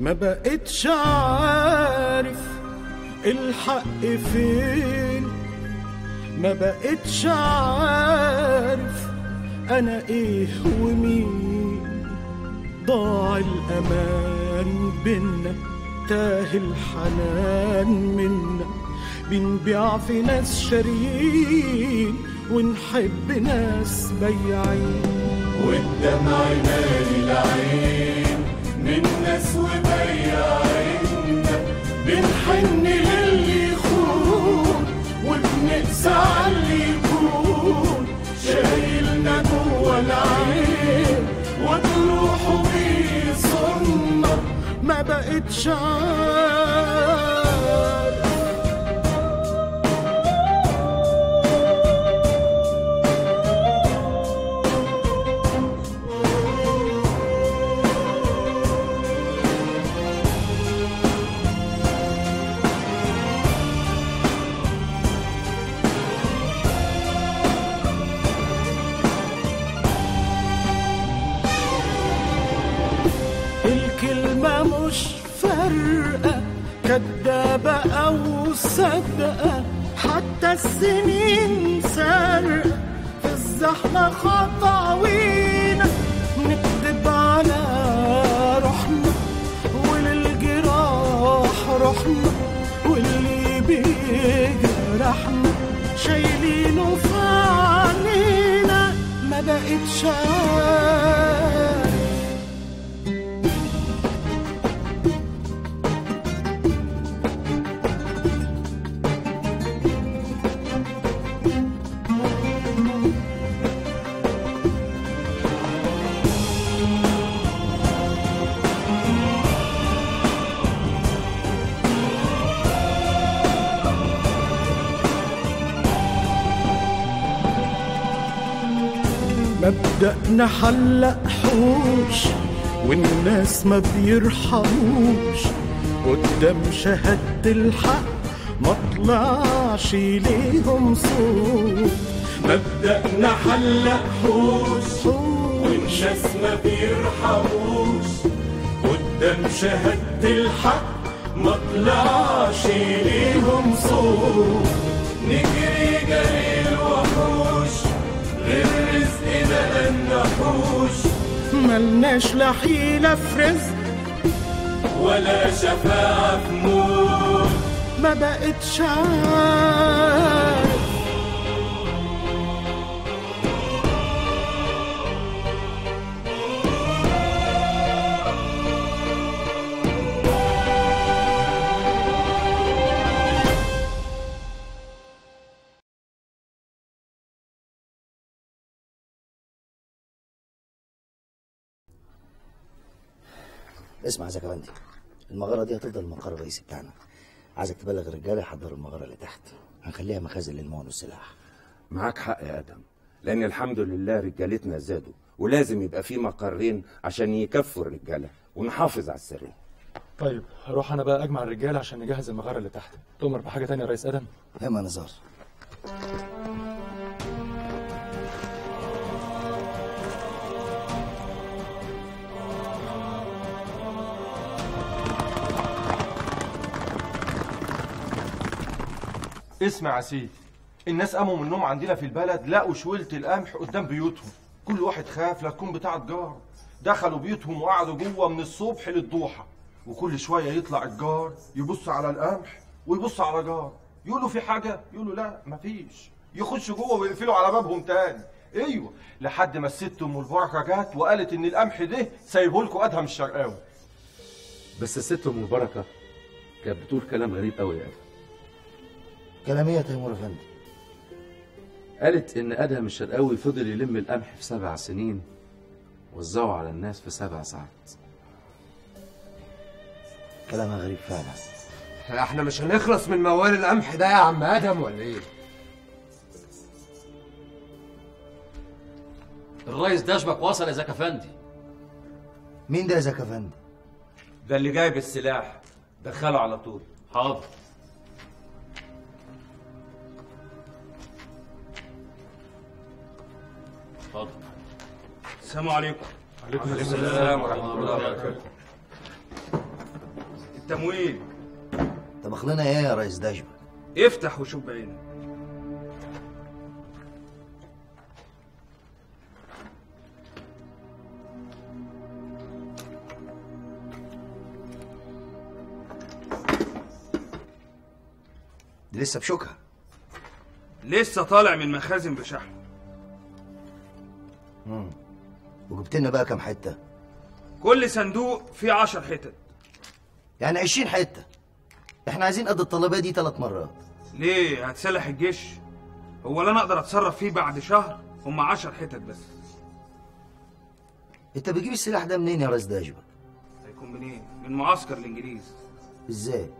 ما بقتش عارف الحق فين ما بقتش عارف انا ايه ومين ضاع الامان بينا تاه الحنان منا بنبيع في ناس شاريين ونحب ناس بياعين والدمع مالي العين من ناس وبياعين بنحن للي يخون وبنقسى على اللي يكون شايلنا جوا العين وجروحه بيصنا ما بقتش عارف الكلمة مش فارقة كدابة أو صدقة حتى السنين سارقة في الزحمة خطاوينا نكذب على روحنا وللجراح روحنا واللي بيجرحنا شايلينه في عينينا ما بقتش عارف مبدأنا حلق حوش والناس ما بيرحموش قدام شهادة الحق ما طلعش ليهم صوت مبدأنا حلق حوش والناس ما بيرحموش قدام شهادة الحق ما طلعش ليهم صوت نجري جري الوحوش غير رزقنا النحوش ملناش لا حيلة في رزق ولا شفاعة في موت ما بقتش عارف اسمع يا زكبندي المغاره دي هتفضل المقر الرئيسي بتاعنا عايزك تبلغ الرجاله يحضروا المغاره اللي تحت هنخليها مخازن للمون والسلاح معاك حق يا ادم لان الحمد لله رجالتنا زادوا ولازم يبقى في مقرين عشان يكفوا الرجاله ونحافظ على السريه طيب هروح انا بقى اجمع الرجاله عشان نجهز المغاره اللي تحت تؤمر بحاجه تانية يا ريس ادم هما نزار اسمع يا سيدي الناس قاموا من النوم عندنا في البلد لقوا شويلة القمح قدام بيوتهم كل واحد خاف لا تكون بتاعة جار دخلوا بيوتهم وقعدوا جوه من الصبح للضحى وكل شوية يطلع الجار يبص على القمح ويبص على جار يقولوا في حاجة يقولوا لا مفيش يخشوا جوه ويقفلوا على بابهم تاني ايوه لحد ما الست ام البركه جت وقالت ان القمح ده سايبه لكم ادهم الشرقاوي بس الست ام البركه كانت بتقول كلام غريب قوي يا ادم كلام ايه يا تيمور افندي قالت ان ادهم الشرقاوي فضل يلم القمح في سبع سنين وزعه على الناس في سبع ساعات كلامها غريب فعلا احنا مش هنخلص من موال القمح ده يا عم ادم ولا ايه الريس دشبك وصل يا زكا فندي مين ده يا زكا افندي ده اللي جايب السلاح دخله على طول حاضر اتفضل السلام عليكم عليكم السلام ورحمه الله وبركاته تمويل طبخ لنا ايه يا ريس دشبك افتح وشوف بعينك دي لسه بشوكها لسه طالع من المخازن بشحن مم. وجبت لنا بقى كام حته كل صندوق فيه عشر حتت يعني 20 حته احنا عايزين قد الطلبيه دي ثلاث مرات ليه هتسلح الجيش هو لا انا اقدر اتصرف فيه بعد شهر هم عشر حتت بس انت بتجيب السلاح ده منين يا ريس دشبك هيكون منين من معسكر الانجليز ازاي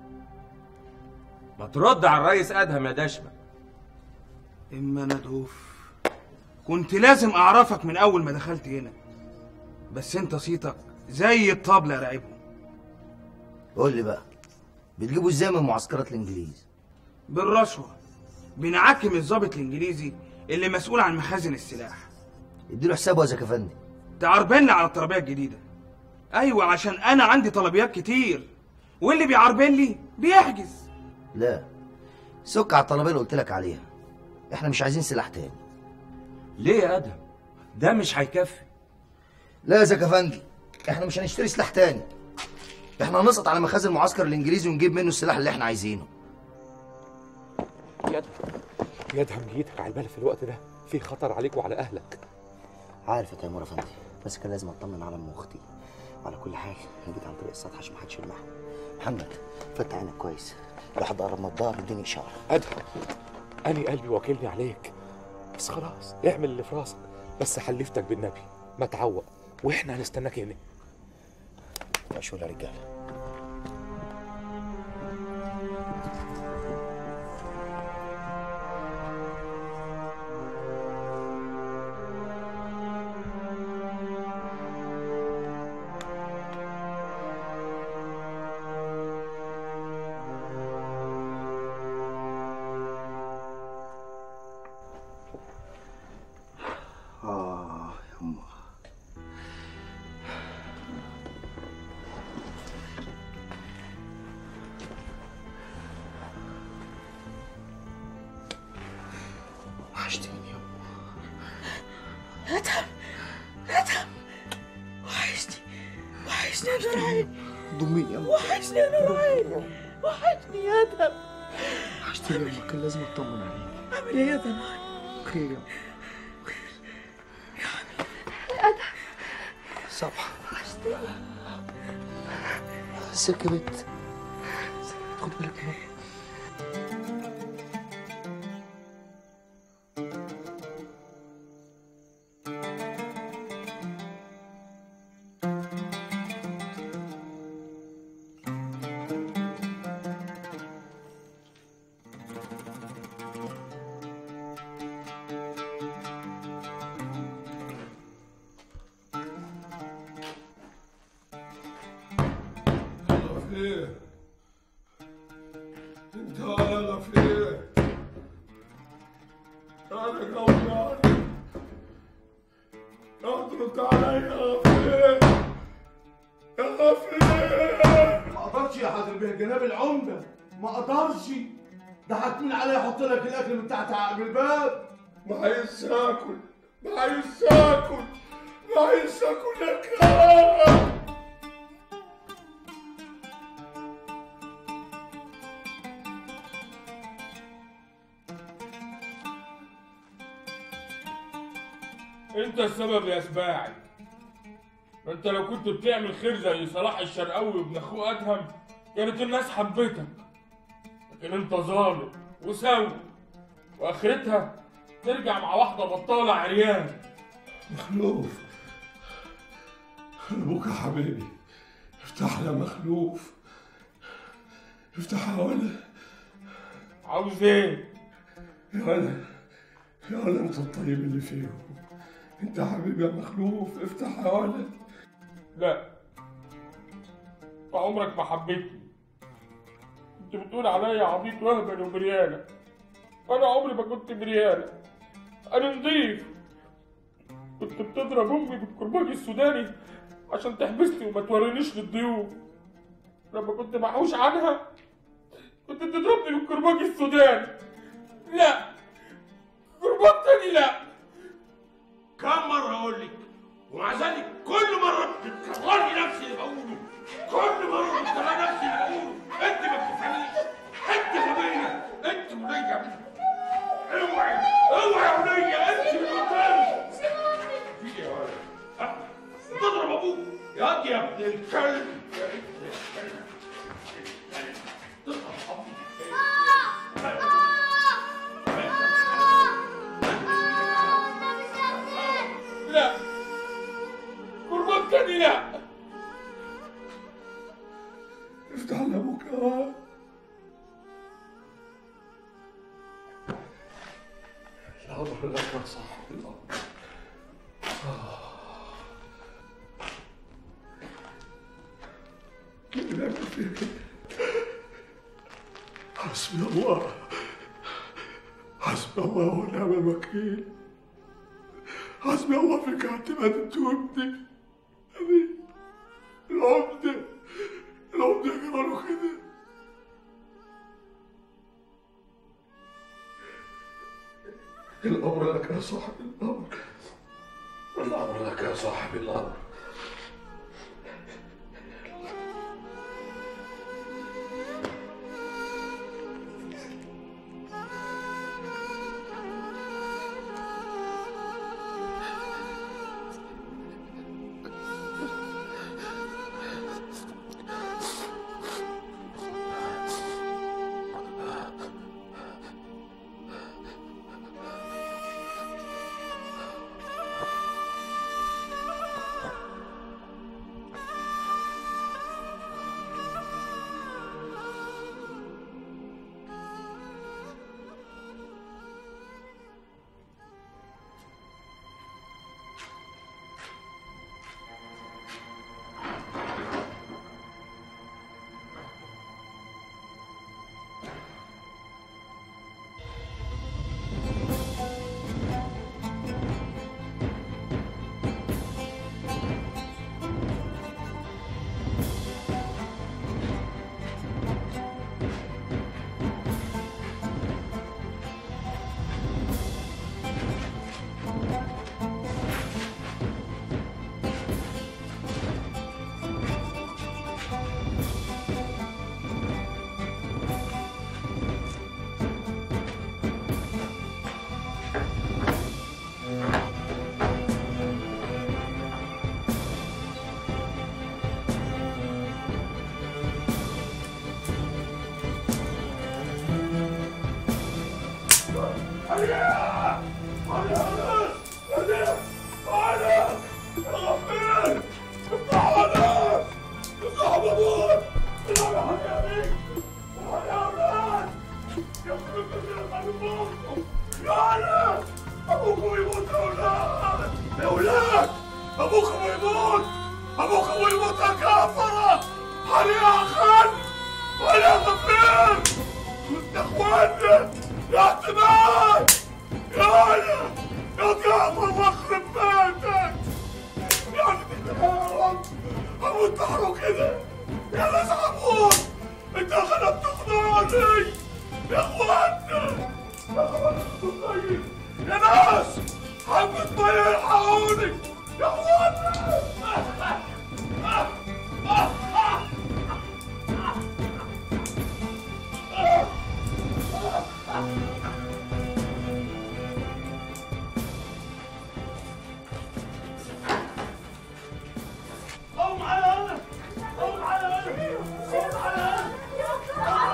ما ترد على الريس ادهم يا دشبه اما ندوف كنت لازم اعرفك من اول ما دخلت هنا بس انت صيتك زي الطبلة راعبهم قول لي بقى بتجيبوا ازاي من معسكرات الانجليز بالرشوة بنعكم الضابط الانجليزي اللي مسؤول عن مخازن السلاح اديله حسابه يا زكفندي تعربلنا على الطلبية الجديدة ايوه عشان انا عندي طلبيات كتير واللي بيعربل لي بيحجز لا سك على الطلبيه اللي قلت لك عليها احنا مش عايزين سلاح تاني ليه يا ادهم ده مش هيكفي لا يا زكفندي احنا مش هنشتري سلاح تاني احنا هنسقط على مخازن المعسكر الانجليزي ونجيب منه السلاح اللي احنا عايزينه يا ادهم يا ادهم جيتك على البال في الوقت ده في خطر عليك وعلى اهلك عارف يا تيمور افندي بس كان لازم اطمن على ام اختي وعلى كل حاجه انا جيت عن طريق السطح عشان ما حدش يلمحها محمد فتح عينك كويس لو حد قرب من الظهر اديني اشاره ادهم انا قلبي واكلني عليك بس خلاص اعمل اللي في راسك بس حلفتك بالنبي ما تعوق واحنا هنستناك هنا مشوا يا رجاله آه يا أمه وحشتيني يا ادهم ادهم وحشني وحشني يا نور عيني ضميني يا أمه وحشني يا نور عيني وحشني يا ادهم وحشتيني يا أمه كان لازم أطمن عليك عامل ايه يا ضناي خير يا أمه ادهم صباح وحشتني ازيك يا بنت خد بالك يا ماما غفير انت يا غفير انا جوعان اضرب علي يا غفير يا غفير ما اقدرش يا حضر بيه جناب العمده ما اقدرش ده حاطين عليا يحط لك الاكل من تحت عقب الباب ما عايز اكل ما عايز اكل ما عايز اكل لك انت السبب يا سباعي انت لو كنت بتعمل خير زي صلاح الشرقاوي وابن اخوه ادهم كانت الناس حبتك لكن انت ظالم وسوي واخرتها ترجع مع واحده بطاله عريان مخلوف ابوك يا حبيبي افتح يا مخلوف افتح يا ولد عاوز ايه يا ولد يا ولد انت الطيب اللي فيهم انت حبيبي يا مخلوف افتح يا ولد لا انت عمرك ما حبيتني كنت بتقول عليا عبيط وهبل وبريانة انا عمري ما كنت بريانة انا نضيف كنت بتضرب امي بالكرباج السوداني عشان تحبسني وما تورينيش للضيوف لما كنت محوش عنها كنت بتضربني بالكرباج السوداني لا كرباج تاني لا كم مرة أقول لك ومع ذلك كل مرة بتكرري نفس اللي بقوله كل مرة بتكرري نفس اللي بقوله أنت ما بتفهميش أنت غبية أنت ولية اوعي اوعي يا ولية أنت من قدامي في إيه يا ولد ها؟ تضرب أبوك يا واد يا ابن الكلب يا ابن الكلب تضرب أبوك لا كرباج تاني لا افتح لابوك يا واد الأمر لك يا صاحبي الأمر مين يعمل فيك حسبي الله حسبي الله ونعم الوكيل حسبي الله فيك اعتماد انت وابني أبي العمدة العمدة يقرأوا كده الأمر لك يا صاحب الأمر الأمر لك يا صاحب الأمر ابوكم يموت يا اولاد يا اولاد ابوكم يموت ابوكم يموت يا كافره هل يا خال ولا غفير يا اخوانا يا اعتماد يا هلا يا كافر واخرب بيتك يا رب اموت نحره كده يا ناس اموت انت خلت تخنقني يا اخوانا يا اخوانا طيب يا ناس حبة مية يلحقوني يا اخوانا قوم على هنا قوم على هنا قوم على هنا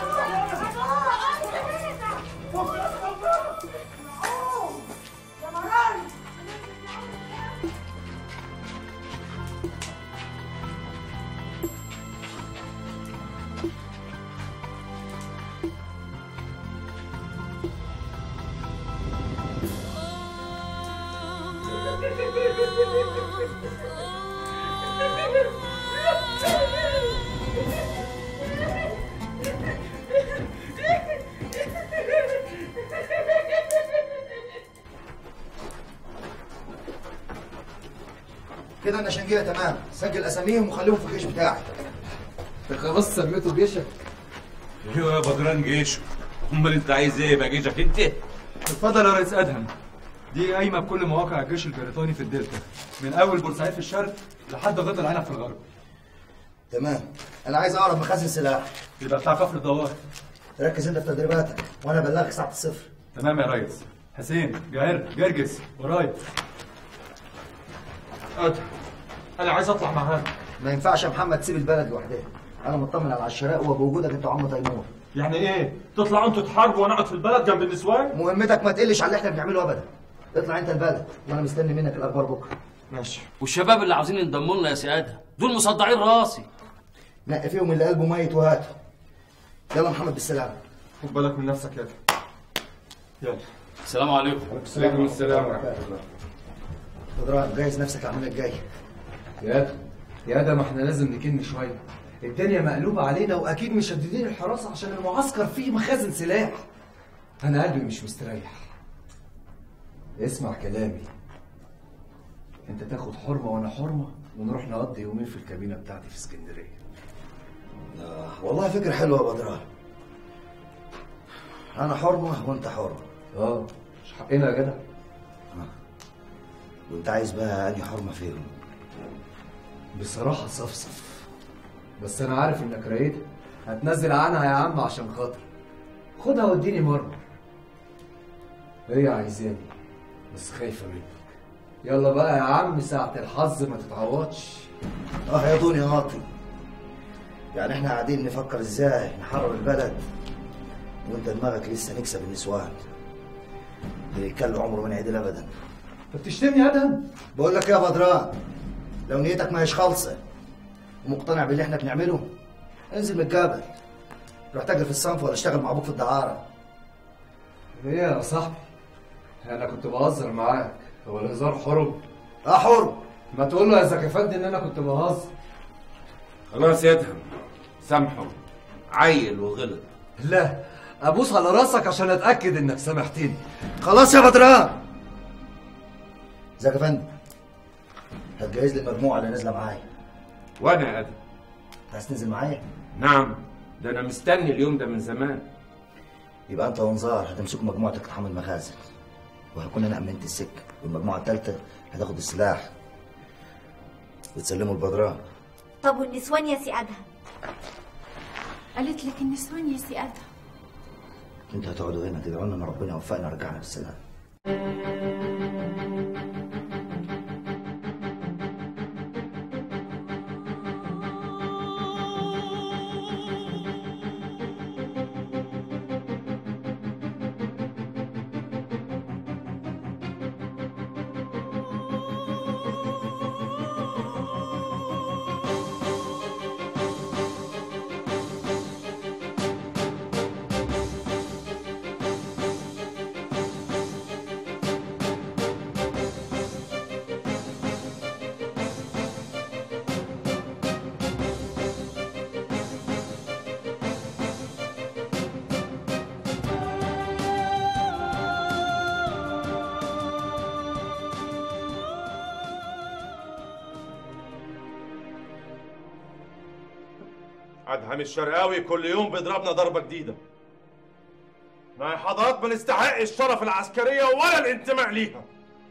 كده النشنجية تمام سجل اساميهم وخليهم في الجيش بتاعي خلاص سميته جيشك ايوه يا بدران جيشه امال انت عايز ايه يبقى جيشك انت اتفضل يا ريس ادهم دي قايمه بكل مواقع الجيش البريطاني في الدلتا من اول بورسعيد في الشرق لحد غيط العنب في الغرب تمام انا عايز اعرف مخازن سلاح يبقى بتاع كفر الدوار ركز انت في تدريباتك وانا ابلغك ساعه الصفر تمام يا ريس حسين جاهر جرجس ورايا ادهم انا عايز اطلع معاك ما ينفعش يا محمد تسيب البلد لوحدها انا مطمن على العشراء وبوجودك انت وعم تيمور يعني ايه تطلعوا انتوا تحاربوا وانا اقعد في البلد جنب النسوان مهمتك ما تقلش على اللي احنا بنعمله ابدا اطلع انت البلد وانا مستني منك الاخبار بكره ماشي والشباب اللي عاوزين ينضموا لنا يا سيادة دول مصدعين راسي نقي فيهم اللي قلبه ميت وهاته يلا محمد بالسلامه خد بالك من نفسك يا يلا السلام عليكم عليكم السلام ورحمه الله بدران جهز نفسك العمليه الجايه يا ادم يا ادم احنا لازم نكن شويه الدنيا مقلوبه علينا واكيد مشددين الحراسه عشان المعسكر فيه مخازن سلاح انا قلبي مش مستريح اسمع كلامي انت تاخد حرمه وانا حرمه ونروح نقضي يومين في الكابينه بتاعتي في اسكندريه آه والله فكره حلوه يا بدران انا حرمه وانت حرمه اه مش حقنا يا جدع وانت عايز بقى انهي حرمه فيهم بصراحه صفصف بس انا عارف انك رايدها هتنزل عنها يا عم عشان خاطر خدها واديني مره هي عايزاني بس خايفه منك يلا بقى يا عم ساعة الحظ ما تتعوضش اه يا دنيا واطي يعني احنا قاعدين نفكر ازاي نحرر البلد وانت دماغك لسه نكسب النسوان اللي يتكلم عمره ما يعدل ابدا انت بتشتمني يا ادهم بقول لك يا بدران لو نيتك ما هيش خالصه ومقتنع باللي احنا بنعمله انزل من الجبل روح تاجر في الصنف ولا اشتغل مع ابوك في الدعاره ايه يا صاحبي انا كنت بهزر معاك هو الهزار حرم اه حرم ما تقول له يا زكفندي ان انا كنت بهزر خلاص يا ادهم سامحه عيل وغلط لا ابوس على راسك عشان اتاكد انك سامحتني خلاص يا بدران زكي فندم هتجهز لي المجموعه اللي نازله معايا وانا يا ادهم عايز تنزل معايا نعم ده انا مستني اليوم ده من زمان يبقى انت وانذار هتمسكوا مجموعه اقتحام المخازن وهكون انا امنت السكه والمجموعه الثالثه هتاخد السلاح وتسلموا البدران طب والنسوان يا سي ادهم قالت لك النسوان يا سي ادهم انتوا هتقعدوا هنا تدعوا لنا ان ربنا يوفقنا ورجعنا بالسلامه ادهم الشرقاوي كل يوم بيضربنا ضربه جديده ما يا حضرات ما نستحق الشرف العسكريه ولا الانتماء ليها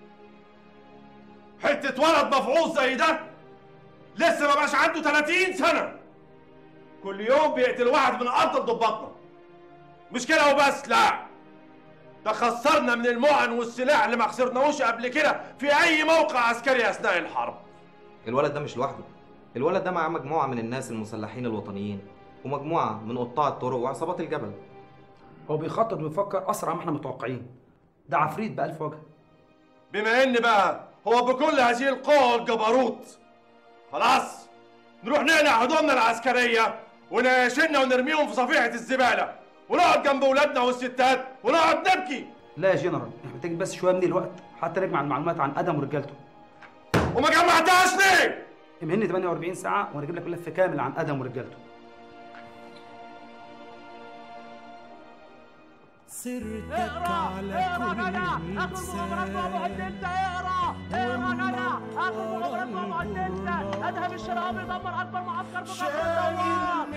حته ولد مفعوص زي ده لسه ما بقاش عنده 30 سنه كل يوم بيقتل واحد من افضل ضباطنا مش كده وبس لا ده خسرنا من المعن والسلاح اللي ما خسرناهوش قبل كده في اي موقع عسكري اثناء الحرب الولد ده مش لوحده الولد ده معاه مجموعة من الناس المسلحين الوطنيين ومجموعة من قطاع الطرق وعصابات الجبل هو بيخطط ويفكر اسرع ما احنا متوقعين ده عفريت بألف وجه بما ان بقى هو بكل هذه القوة والجبروت خلاص نروح نقلع هدومنا العسكرية ونشيلنا ونرميهم في صفيحة الزبالة ونقعد جنب ولادنا والستات ونقعد نبكي لا يا جنرال احنا محتاجين بس شويه من الوقت حتى نجمع المعلومات عن ادم ورجالته وما جمعتهاش ليه؟ امهني 48 ساعه وانا اجيب لك ملف كامل عن ادم ورجالته سرتك على كل لسان انت اقرا اقرا جدع اخر مغامرات موضوع الدلتا ادهم الشرقاوي دمر اكبر معسكر في مصر الدوار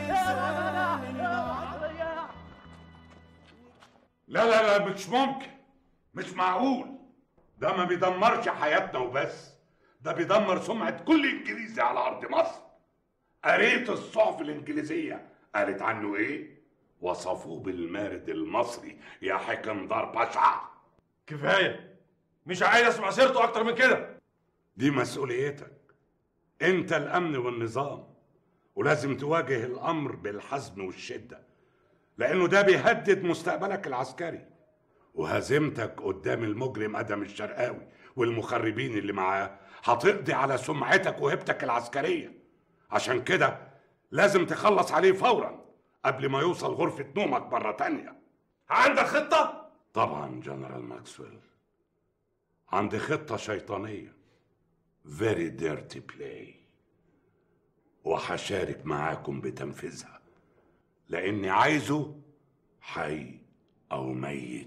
لا لا لا مش ممكن مش معقول ده ما بيدمرش حياتنا وبس ده بيدمر سمعة كل انجليزي على ارض مصر قريت الصحف الانجليزية قالت عنه ايه وصفوه بالمارد المصري يا حكم دار بشع كفايه مش عايز اسمع سيرته اكتر من كده دي مسؤوليتك انت الامن والنظام ولازم تواجه الامر بالحزم والشده لانه ده بيهدد مستقبلك العسكري وهزيمتك قدام المجرم ادم الشرقاوي والمخربين اللي معاه هتقضي على سمعتك وهيبتك العسكريه عشان كده لازم تخلص عليه فورا قبل ما يوصل غرفه نومك مره تانية عندك خطه طبعا جنرال ماكسويل عندي خطه شيطانيه فيري ديرتي بلاي وهشارك معاكم بتنفيذها لاني عايزه حي او ميت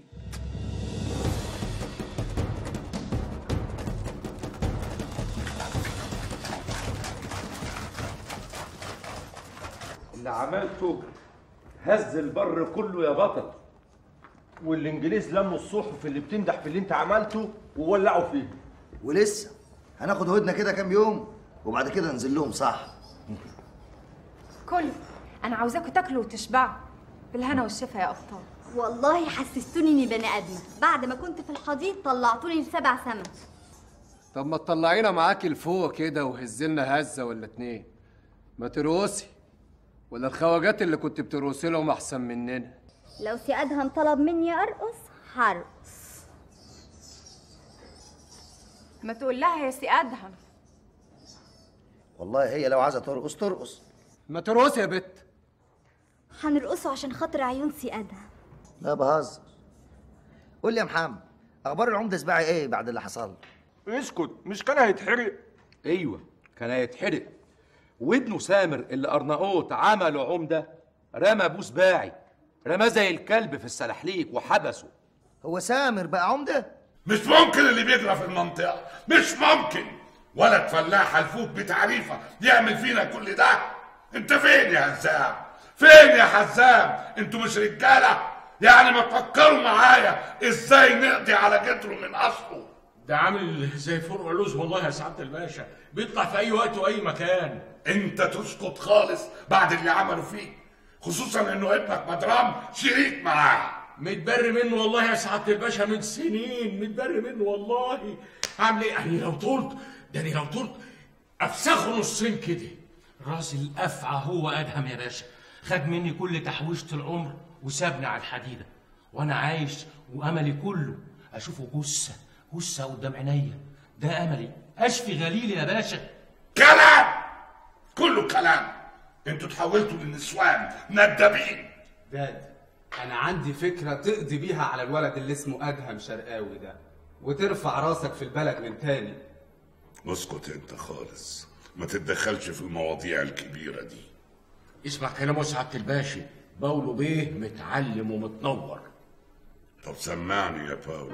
اللي عملته هز البر كله يا بطل والانجليز لموا الصحف اللي بتمدح في اللي انت عملته وولعوا فيه ولسه هناخد هدنه كده كام يوم وبعد كده ننزل لهم صح كل انا عاوزاكم تاكلوا وتشبعوا بالهنا والشفا يا ابطال والله حسستوني اني بني ادمه بعد ما كنت في الحضيض طلعتوني لسبع سما طب ما تطلعينا معاكي لفوق كده وهزلنا هزه ولا اتنين ما ترقصي ولا الخواجات اللي كنت بترقصي لهم احسن مننا لو سي ادهم طلب مني ارقص هرقص ما تقول لها يا سي ادهم والله هي لو عايزه ترقص ترقص ما ترقصي يا بت هنرقصه عشان خاطر عيون سي ادهم لا بهزر قول لي يا محمد اخبار العمده سباعي ايه بعد اللي حصل اسكت مش كان هيتحرق ايوه كان هيتحرق وابنه سامر اللي ارناؤوط عمله عمده رمى ابوه سباعي رماه زي الكلب في السلحليك وحبسه هو سامر بقى عمده مش ممكن اللي بيجرى في المنطقه مش ممكن ولد فلاح الفوت بتعريفه يعمل فينا كل ده انت فين يا هزام فين يا حزام انتوا مش رجاله يعني ما تفكروا معايا ازاي نقضي على جدره من اصله ده عامل زي فرع لوز والله يا سعاده الباشا بيطلع في اي وقت واي مكان انت تسكت خالص بعد اللي عملوا فيك خصوصا انه ابنك مدرام شريك معاه متبر منه والله يا سعاده الباشا من سنين متبر منه والله عامل ايه يعني لو طولت ده انا لو طولت افسخه نصين كده راس الافعى هو ادهم يا باشا خد مني كل تحويشه العمر وسابني على الحديده وانا عايش واملي كله اشوفه جثه جثه قدام عينيا ده املي اشفي غليلي يا باشا كلام كله كلام انتوا تحولتوا للنسوان ندابين داد انا عندي فكره تقضي بيها على الولد اللي اسمه ادهم شرقاوي ده وترفع راسك في البلد من تاني اسكت انت خالص ما تتدخلش في المواضيع الكبيره دي اسمع كلام سعاده الباشا باولو بيه متعلم ومتنور طب سمعني يا باولو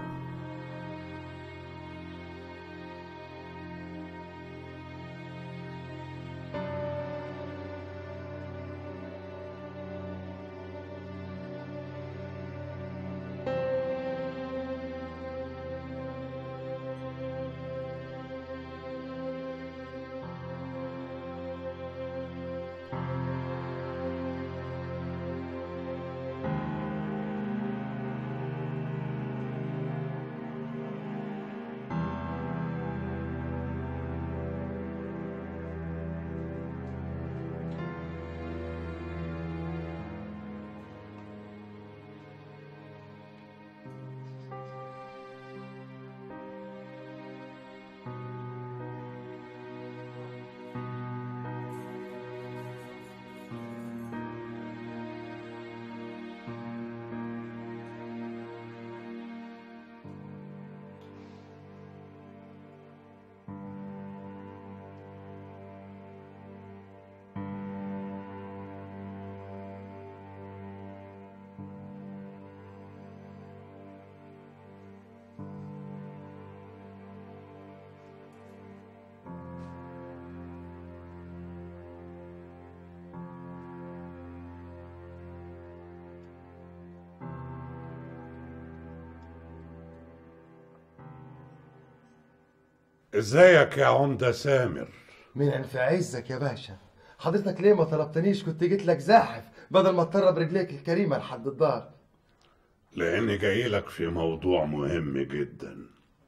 ازيك يا عمدة سامر مين في عزك يا باشا حضرتك ليه ما طلبتنيش كنت جيت لك زاحف بدل ما تطرب رجليك الكريمه لحد الدار لاني جاي لك في موضوع مهم جدا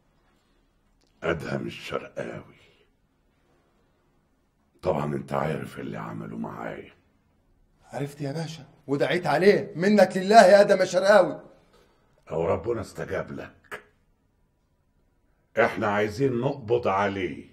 ادهم الشرقاوي طبعا انت عارف اللي عمله معايا عرفت يا باشا ودعيت عليه منك لله يا ادم يا شرقاوي او ربنا استجاب لك احنا عايزين نقبض عليه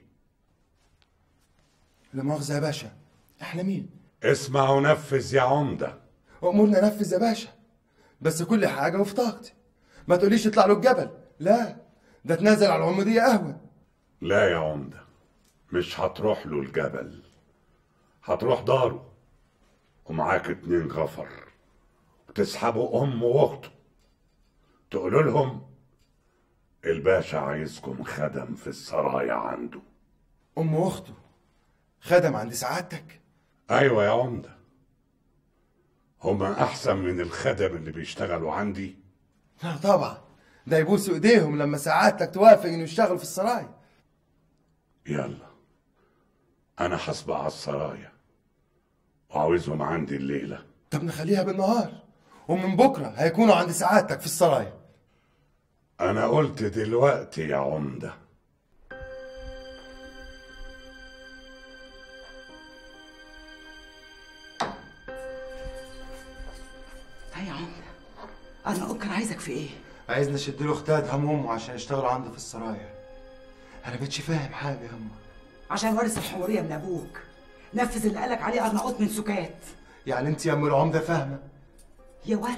لا مؤاخذه يا باشا احنا مين اسمع ونفذ يا عمدة امورنا نفذ يا باشا بس كل حاجه وفي طاقتي ما تقوليش اطلع له الجبل لا ده تنازل على العموديه قهوه لا يا عمدة مش هتروح له الجبل هتروح داره ومعاك اتنين غفر وتسحبوا أمه وأخته تقولوا لهم الباشا عايزكم خدم في السرايا عنده ام واخته خدم عند سعادتك أيوة يا عمدة هما أحسن من الخدم اللي بيشتغلوا عندي لا طبعا ده يبوسوا ايديهم لما سعادتك توافق انه يشتغل في السرايا يلا أنا هسبق على السرايا وعاوزهم عندي الليلة طب نخليها بالنهار ومن بكره هيكونوا عند سعادتك في السرايا أنا قلت دلوقتي يا عمدة هيا يا عمدة أرناؤوط كان عايزك في إيه؟ عايزني اشد له اختاد هم امه عشان يشتغلوا عنده في السرايا انا بقتش فاهم حاجه يا امه عشان ورث الحورية من أبوك نفذ اللي قالك عليه أرناؤوط من سكات يعني انت يا ام العمده فاهمه يا ولا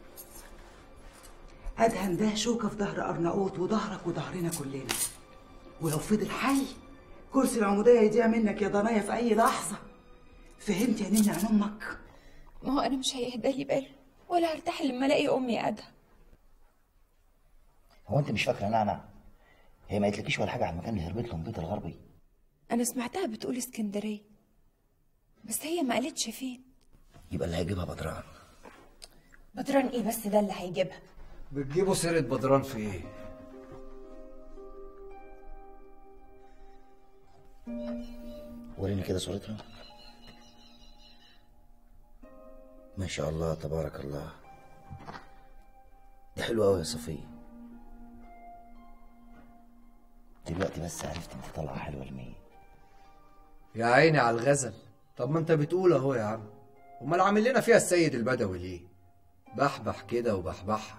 أدهم ده شوكة في ظهر أرناؤوط وظهرك وظهرنا كلنا ولو فضل حي كرسي العمودية يضيع منك يا ضنايا في أي لحظة فهمت يا نني عن أمك؟ ما هو انا مش هيهدى لي بال ولا هرتاح لما الاقي امي قاعده هو انت مش فاكره نعمة هي ما قالتلكيش ولا حاجه على المكان اللي هربت له من بيت الغربي انا سمعتها بتقول اسكندريه بس هي ما قالتش فين يبقى اللي هيجيبها بدران بدران ايه بس ده اللي هيجيبها بتجيبوا سيرة بدران في ايه؟ وريني كده صورتها ما شاء الله تبارك الله دي حلوة أوي يا صفية دلوقتي بس عرفت انت طالعة حلوة لمين يا عيني على الغزل طب ما انت بتقول اهو يا عم امال عامل لنا فيها السيد البدوي ليه بحبح كده وبحبحها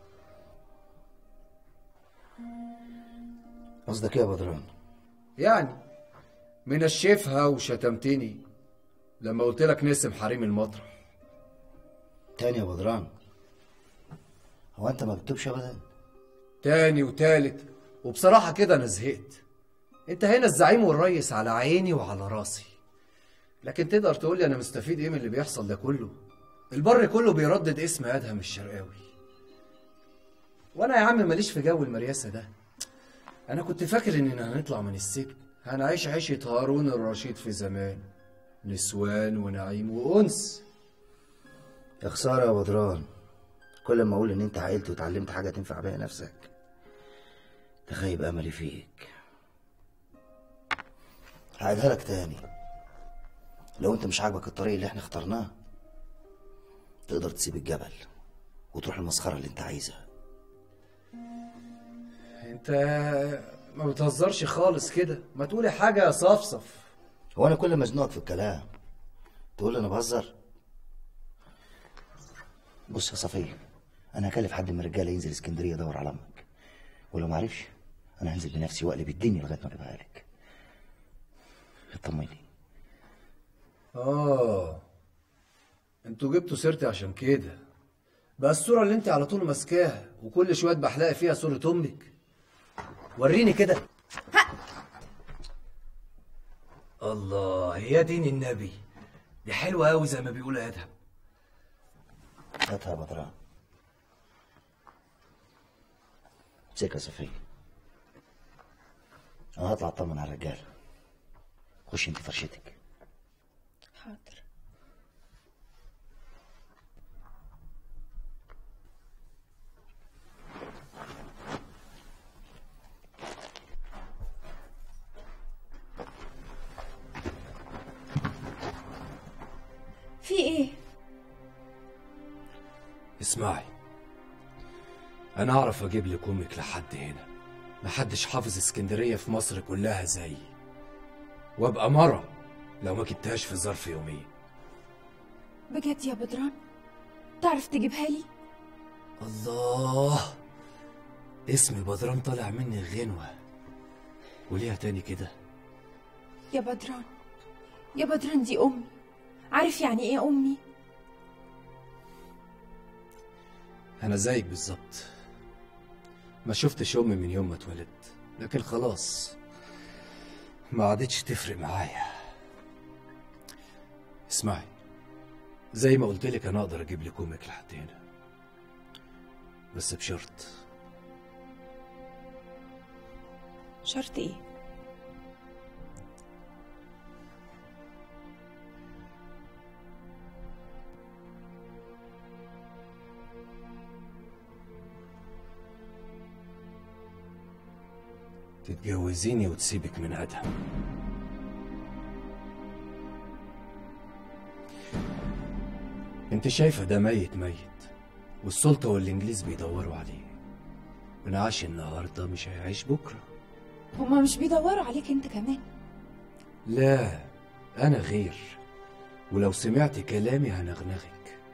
قصدك ايه يا بدران يعني منشفها وشتمتني لما قلت لك نسم حريم المطرح تاني يا بدران هو انت ما بتكتبش ابدا تاني وتالت وبصراحة كده أنا زهقت أنت هنا الزعيم والريس على عيني وعلى راسي لكن تقدر تقول لي أنا مستفيد إيه من اللي بيحصل ده كله البر كله بيردد اسم أدهم الشرقاوي وأنا يا عم ماليش في جو المرياسة ده أنا كنت فاكر إننا هنطلع من السجن هنعيش عيشة هارون الرشيد في زمان نسوان ونعيم وأنس يا خسارة يا بدران كل ما اقول ان انت عقلت وتعلمت حاجة تنفع بيها نفسك تخيب املي فيك هعيدها لك تاني لو انت مش عاجبك الطريق اللي احنا اخترناه تقدر تسيب الجبل وتروح المسخرة اللي انت عايزها أنت ما بتهزرش خالص كده ما تقولي حاجة يا صفصف هو انا كل ما ازنقك في الكلام تقول لي انا بهزر بص يا صفية انا هكلف حد من الرجاله ينزل اسكندريه يدور على امك ولو ما عرفش انا هنزل بنفسي واقلب الدنيا لغايه ما اجيبها لك اطمني آه انتوا جبتوا سيرتي عشان كده بقى الصورة اللي انت على طول ماسكاها وكل شوية بحلقي فيها صورة أمك وريني كده الله يا دين النبي دي حلوة أوي زي ما بيقول آدم هاتها يا بدران امسكها يا صفية انا هطلع اطمن على الرجاله خش انت فرشتك حاضر اسمعي انا اعرف اجيب لك امك لحد هنا محدش حافظ اسكندريه في مصر كلها زيي وابقى مره لو ما جبتهاش في ظرف يومين بجد يا بدران تعرف تجيبها لي الله اسم بدران طالع مني غنوة وليها تاني كده يا بدران يا بدران دي امي عارف يعني ايه امي انا زيك بالظبط ما شفتش امي من يوم ما اتولدت لكن خلاص ما عادتش تفرق معايا اسمعي زي ما قلت لك انا اقدر اجيب لك امك لحد هنا بس بشرط شرط ايه تتجوزيني وتسيبك من ادهم انت شايفه ده ميت ميت والسلطه والانجليز بيدوروا عليه من عاش النهارده مش هيعيش بكره هما مش بيدوروا عليك انت كمان لا انا غير ولو سمعت كلامي هنغنغك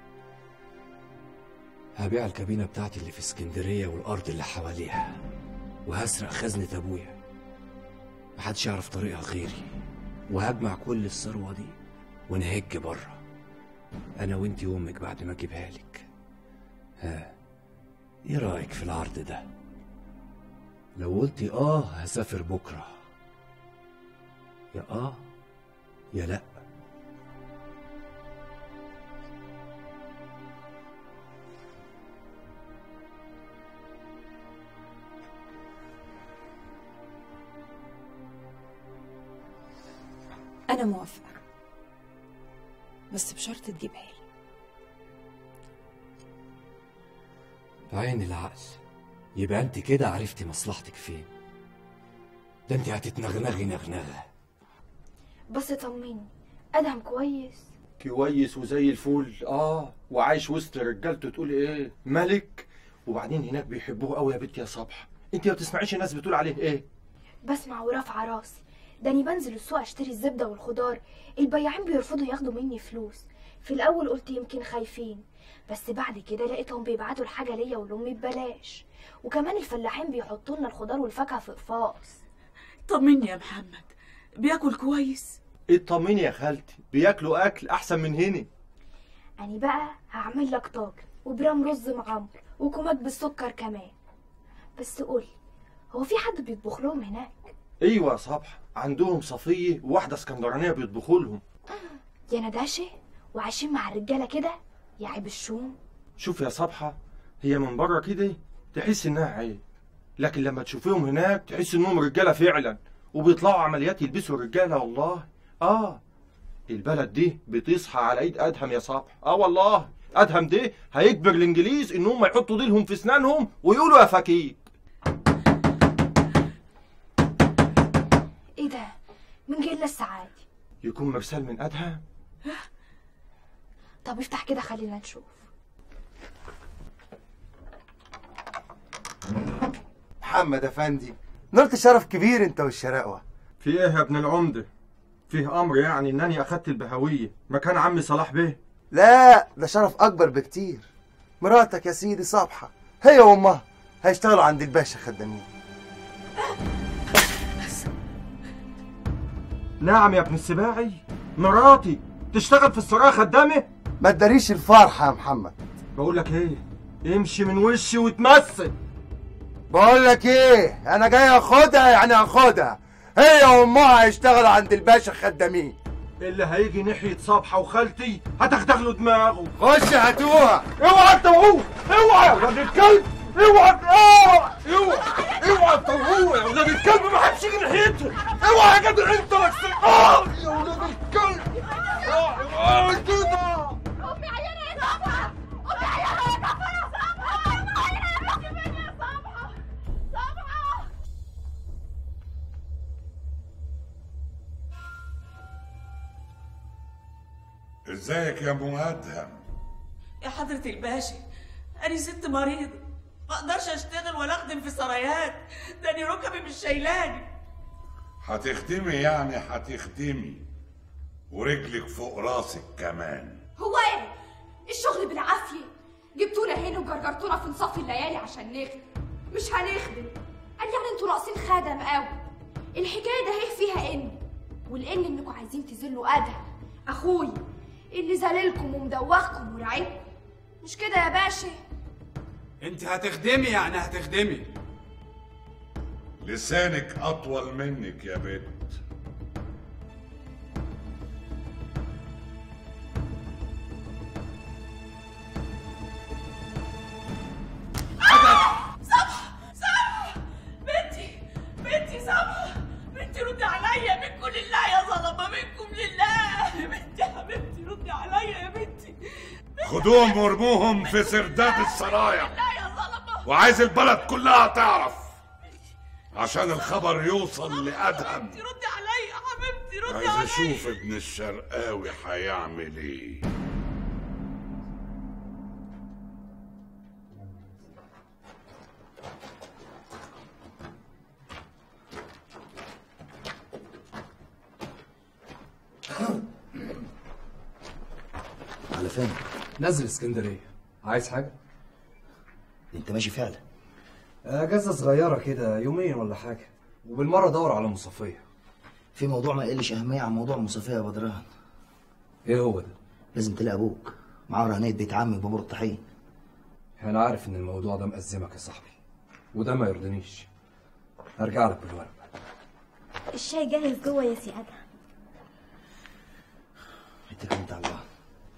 هبيع الكابينه بتاعتي اللي في اسكندريه والارض اللي حواليها وهسرق خزنة ابويا محدش يعرف طريقها غيري وهجمع كل الثروة دي ونهج بره انا وانتي وامك بعد ما اجيبها لك ها ايه رايك في العرض ده لو قلتي اه هسافر بكره يا اه يا لا انا موافقه بس بشرط تجيبها لي بعين العقل يبقى انت كده عرفتي مصلحتك فين ده انت هتتنغنغي نغنغه بس طمني ادهم كويس كويس وزي الفل اه وعايش وسط رجالته تقول ايه ملك وبعدين هناك بيحبوه قوي يا بنت يا صبح انت ما بتسمعيش الناس بتقول عليه ايه بسمع ورافعه راسي ده اني بنزل السوق اشتري الزبده والخضار البياعين بيرفضوا ياخدوا مني فلوس في الاول قلت يمكن خايفين بس بعد كده لقيتهم بيبعتوا الحاجه ليا ولامي ببلاش وكمان الفلاحين بيحطوا لنا الخضار والفاكهه في قفاص طمني يا محمد بياكل كويس اطمني يا خالتي بياكلوا اكل احسن من هنا أنا بقى هعمل لك طاجن وبرام رز معمر وكوماك بالسكر كمان بس قولي هو في حد بيطبخ لهم هناك ايوه يا صبح عندهم صفيه وواحده اسكندرانيه بيطبخوا لهم يا نداشة وعايشين مع الرجالة كده يا عيب الشوم شوف يا صبحه هي من بره كده تحس انها عيب لكن لما تشوفيهم هناك تحس انهم رجاله فعلا وبيطلعوا عمليات يلبسوا الرجاله والله اه البلد دي بتصحى على ايد ادهم يا صبح اه والله ادهم ده هيجبر الانجليز انهم يحطوا ديلهم في اسنانهم ويقولوا يا فكيك ايه ده من جيل لسه عادي يكون مرسال من ادهم طب افتح كده خلينا نشوف محمد افندي نلت شرف كبير انت والشراقوه في ايه يا ابن العمده فيه امر يعني انني اخدت البهويه مكان عمي صلاح بيه لا ده شرف اكبر بكتير مراتك يا سيدي صبحه هي وامها هيشتغلوا عند الباشا خدامين نعم يا ابن السباعي مراتي تشتغل في السرايا خدامه ما تداريش الفرحه يا محمد بقول لك ايه امشي من وشي وتمثل بقول لك ايه انا جاي اخدها يعني اخدها هي وامها هيشتغلوا عند الباشا خدامين اللي هيجي ناحيه صبحه وخالتي هتخدغ له دماغه خش هاتوها اوعى تطوعوه اوعى يا ولاد الكلب اوعى اوعى اوعى اوعى تطوعوه يا ولاد الكلب ما حدش يجي ناحيته اوعى يا جدع انت لك اه يا ولاد الكلب اوعى كده امي عيانه يا صبحه امي عيانه يا صبحه يا صبحه امي عيانه يا صبحه يا صبحه صبحه ازيك يا ام ادهم يا حضرة الباشا انا ست مريضه ما اقدرش اشتغل ولا اخدم في سرايات ده انا ركبي مش شايلاني هتخدمي يعني هتخدمي ورجلك فوق راسك كمان هو ايه الشغل بالعافيه جبتونا هنا وجرجرتونا في نصف الليالي عشان نخدم مش هنخدم قال يعني انتوا ناقصين خدم قوي الحكايه ده هي فيها ان والان انكم عايزين تذلوا ادهم اخوي اللي ذللكم ومدوخكم ورعبكم مش كده يا باشا انت هتخدمي يعني هتخدمي لسانك اطول منك يا بنت صبح صبح بنتي بنتي صبح بنتي ردي عليا منكم لله يا ظلمه منكم لله بنتي يا حبيبتي ردي عليا يا بنتي خدوهم وارموهم في سرداب السرايا لا يا ظلمه وعايز البلد كلها تعرف عشان الخبر يوصل لأدهم ردي عليا يا حبيبتي ردي عايز عليا اشوف ابن الشرقاوي هيعمل ايه على فين؟ نزل اسكندريه عايز حاجه انت ماشي فعلا اجازه صغيره كده يومين ولا حاجه وبالمره دور على مصفيه في موضوع ما يقلش اهميه عن موضوع المصافيه يا بدران ايه هو ده لازم تلاقي ابوك معاه رهنيه بيت عمي بابور الطحين انا عارف ان الموضوع ده مأزمك يا صاحبي وده ما يرضينيش هرجع لك بالورق الشاي جاهز جوه يا سي ادهم اتكل انت على الله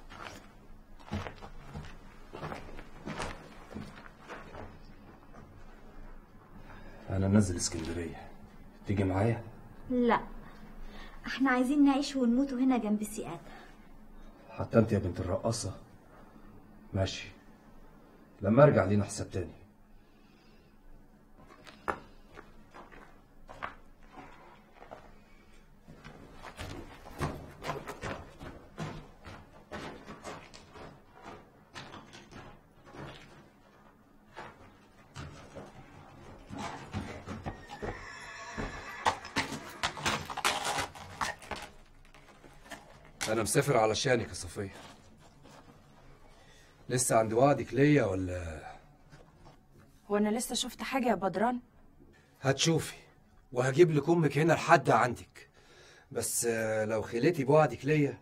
انا نازل اسكندريه تيجي معايا لا احنا عايزين نعيش ونموت هنا جنب سي ادهم حتى انت يا بنت الرقاصه ماشي لما ارجع لينا حساب تاني انا مسافر علشانك يا صفيه لسه عند وعدك ليا ولا هو انا لسه شفت حاجه يا بدران هتشوفي وهجيب لك امك هنا لحد عندك بس آه، لو خليتي بوعدك ليا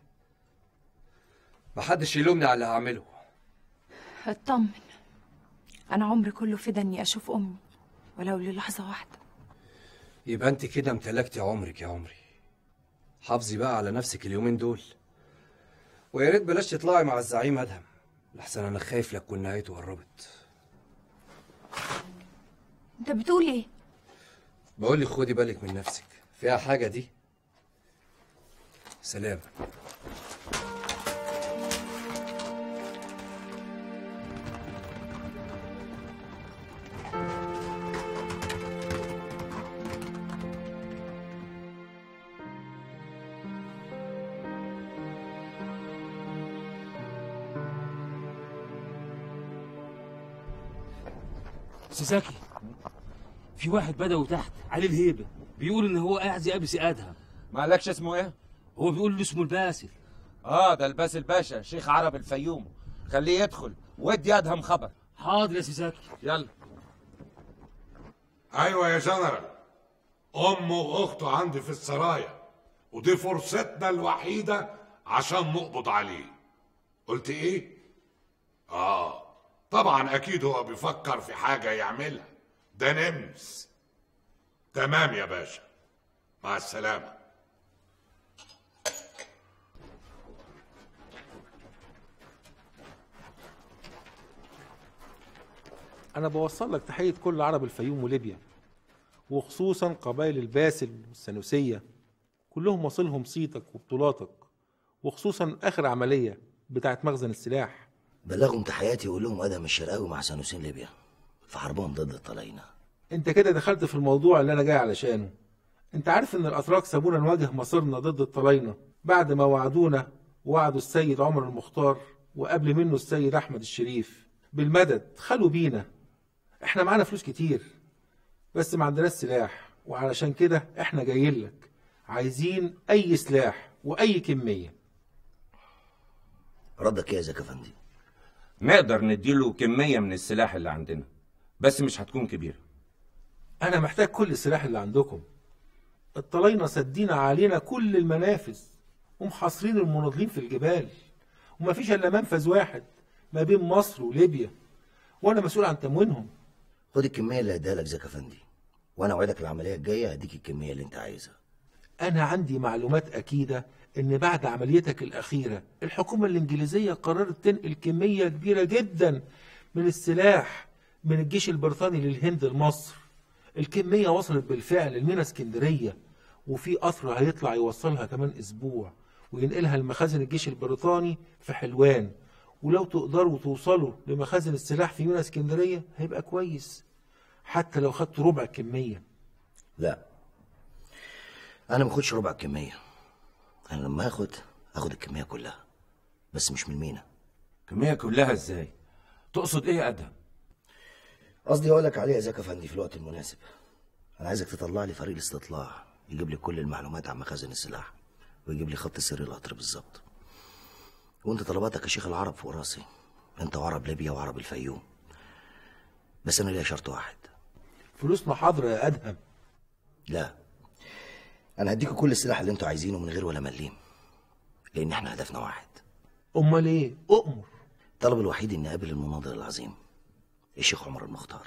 محدش يلومني على اللي هعمله اطمن انا عمري كله فدا اني اشوف امي ولو للحظه واحده يبقى انت كده امتلكتي عمرك يا عمري حافظي بقى على نفسك اليومين دول ويا ريت بلاش تطلعي مع الزعيم ادهم لحسن انا خايف لك تكون نهايته قربت انت بتقول ايه بقول لك خدي بالك من نفسك فيها حاجه دي سلام سيساكي في واحد بدوي تحت عليه الهيبه بيقول ان هو قاعد يقابل سي ادهم ما قالكش اسمه ايه؟ هو بيقول له اسمه الباسل اه ده الباسل باشا شيخ عرب الفيوم خليه يدخل ودي ادهم خبر حاضر يا سيساكي يلا ايوه يا جنرال امه واخته عندي في السرايا ودي فرصتنا الوحيده عشان نقبض عليه قلت ايه اه طبعا اكيد هو بيفكر في حاجه يعملها ده نمس تمام يا باشا مع السلامه أنا بوصل لك تحية كل عرب الفيوم وليبيا وخصوصا قبائل الباسل والسنوسية كلهم واصلهم صيتك وبطولاتك وخصوصا آخر عملية بتاعت مخزن السلاح بلغهم تحياتي وقول لهم ادهم الشرقاوي مع سانوسين ليبيا في حربهم ضد الطلاينه انت كده دخلت في الموضوع اللي انا جاي علشانه انت عارف ان الاتراك سابونا نواجه مصيرنا ضد الطلاينه بعد ما وعدونا وعدوا السيد عمر المختار وقبل منه السيد احمد الشريف بالمدد خلوا بينا احنا معانا فلوس كتير بس ما عندناش سلاح وعلشان كده احنا جايين لك عايزين اي سلاح واي كميه ردك ايه يا زكي افندي نقدر نديله كمية من السلاح اللي عندنا بس مش هتكون كبيرة انا محتاج كل السلاح اللي عندكم الطلاينة سدين علينا كل المنافذ ومحاصرين المناضلين في الجبال ومفيش الا منفذ واحد ما بين مصر وليبيا وانا مسؤول عن تموينهم خد الكميه اللي هديها لك زكي افندي وانا اوعدك العمليه الجايه هديك الكميه اللي انت عايزها انا عندي معلومات اكيده ان بعد عمليتك الاخيره الحكومه الانجليزيه قررت تنقل كميه كبيره جدا من السلاح من الجيش البريطاني للهند لمصر الكميه وصلت بالفعل لمينا اسكندريه وفي قطر هيطلع يوصلها كمان اسبوع وينقلها لمخازن الجيش البريطاني في حلوان ولو تقدروا توصلوا لمخازن السلاح في مينا اسكندريه هيبقى كويس حتى لو خدتوا ربع الكميه لا انا ما اخدش ربع الكميه انا لما اخد اخد الكميه كلها بس مش من مينا كمية كلها ازاي تقصد ايه يا ادهم قصدي اقول لك عليه يا زكي افندي في الوقت المناسب انا عايزك تطلع لي فريق الاستطلاع يجيب لي كل المعلومات عن مخازن السلاح ويجيب لي خط سير القطر بالظبط وانت طلباتك يا شيخ العرب فوق راسي انت وعرب ليبيا وعرب الفيوم بس انا ليا شرط واحد فلوسنا حاضره يا ادهم لا انا هديكوا كل السلاح اللي انتوا عايزينه من غير ولا مليم لان احنا هدفنا واحد امال ايه اؤمر الطلب الوحيد اني اقابل المناضل العظيم الشيخ عمر المختار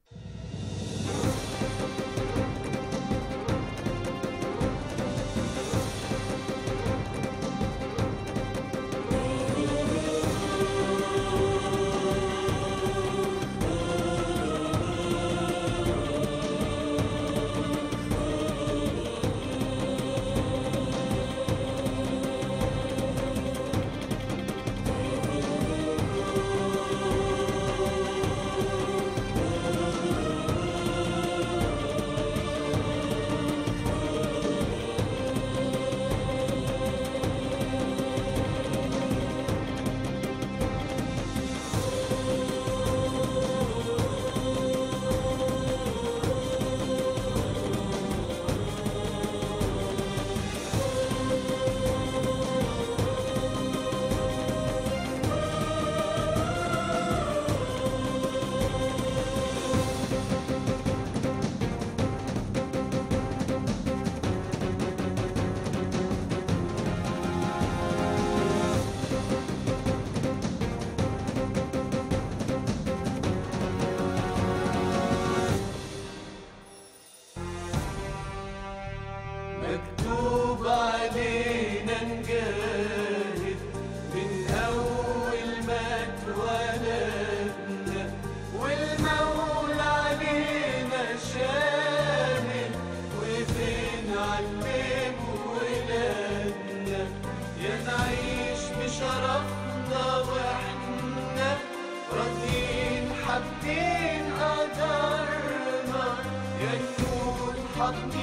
مكتوب علينا نجاهد من أول ما اتولدنا والمولى علينا شاهد وبنعلم ولادنا يا نعيش بشرفنا واحنا راضيين حابين قدرنا يا نكون حاضنين